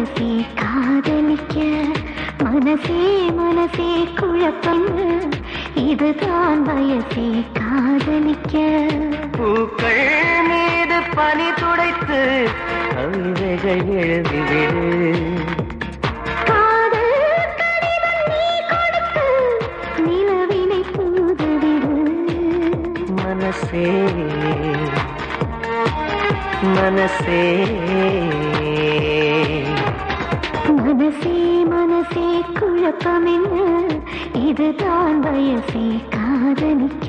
வயசே காதலிக்க மனசே மனசே குழப்பம் இதுதான் வயசே காதலிக்க பூக்கள் மீது பனி துடைத்து கவிதைகள் எழுதிவிடு காதல் கடிதம் நீ கொடுத்து நிலவினை தூதுவிடு மனசே மனசே மனசே மனசே குழப்பம் என்ன இதுதான் வயசே காதலிக்க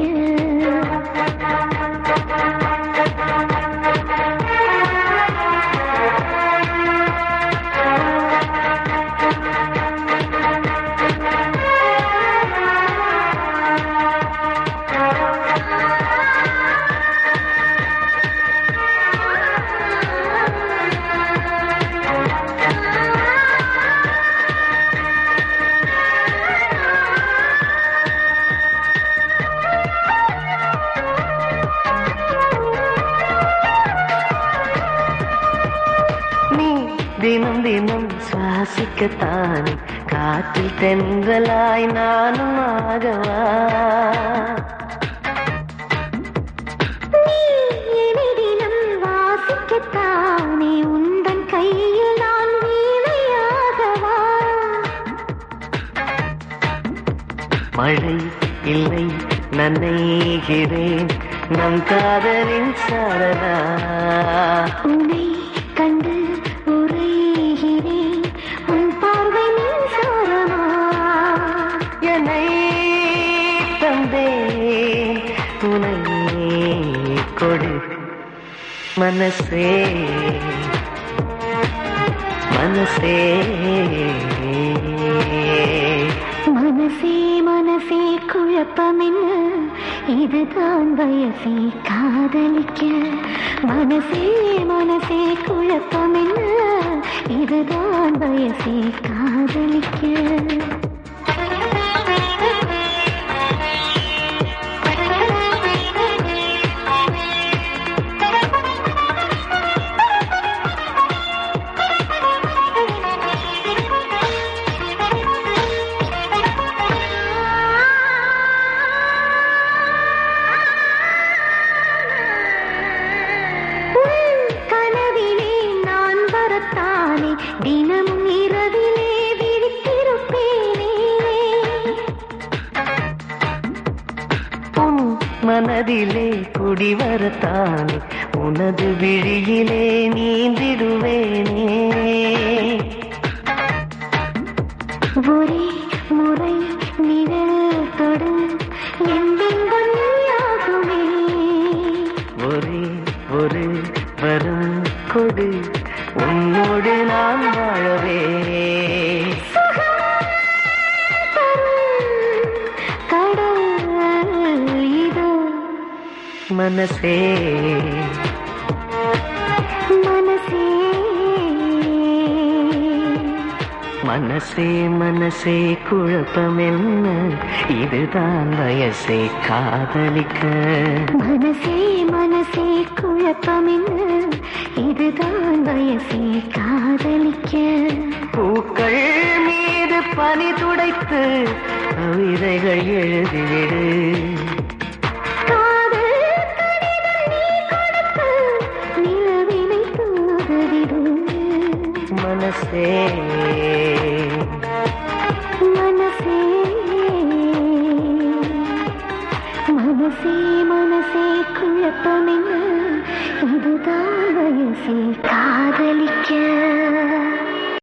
நீ தினம் தினம் சுவாசிக்கத்தான் காற்றில் தென்றலாய் நானும் ஆகவா நீ எனிதினம் வாசிக்கத்தானே உந்தன் கையில் நான் வீணையாகவா மழை இல்லை நனைகிறேன் நம் காதலின் சரணா உன்னை கண்டு உரைகிறேன் உன் பார்வை மின்சாரமா என்னை தந்தேன் துணை கொடு மனசே மனசே மனசே மனசே குழப்பம் என்ன இதுதான் வயசே காதலிக்க மனசே மனசே குழப்பம் என்ன இதுதான் வயசே காதலிக்க உன் கனவிலே நான் வரத்தானே தினமும் இரவிலே விழித்திருப்பேனே உன் மனதிலே குடிவரத்தானே உனது விழியிலே நீந்திடுவேனே ஒரே முறை நிழல் தொடு எந்தெங்கும் நீயாகுமே ஒரே ஒரு வரம் கொடு உன்னோடு நான் வாழவே கடல் இது மனசே மனசே மனசே மனசே குழப்பம் என்ன இதுதான் வயசே காதலிக்க மனசே மனசே குழப்பம் என்ன இதுதான் வயசே காதலிக்க பூக்கள் மீது பனி துடைத்து கவிதைகள் எழுதிவிடு காதல் கடிதம் நீ கொடுத்து நிலவினை தூதுவிடு மனசே மனசே மனசே மனசே குழப்பம் என்ன இதுதான் வயசே காதலிக்க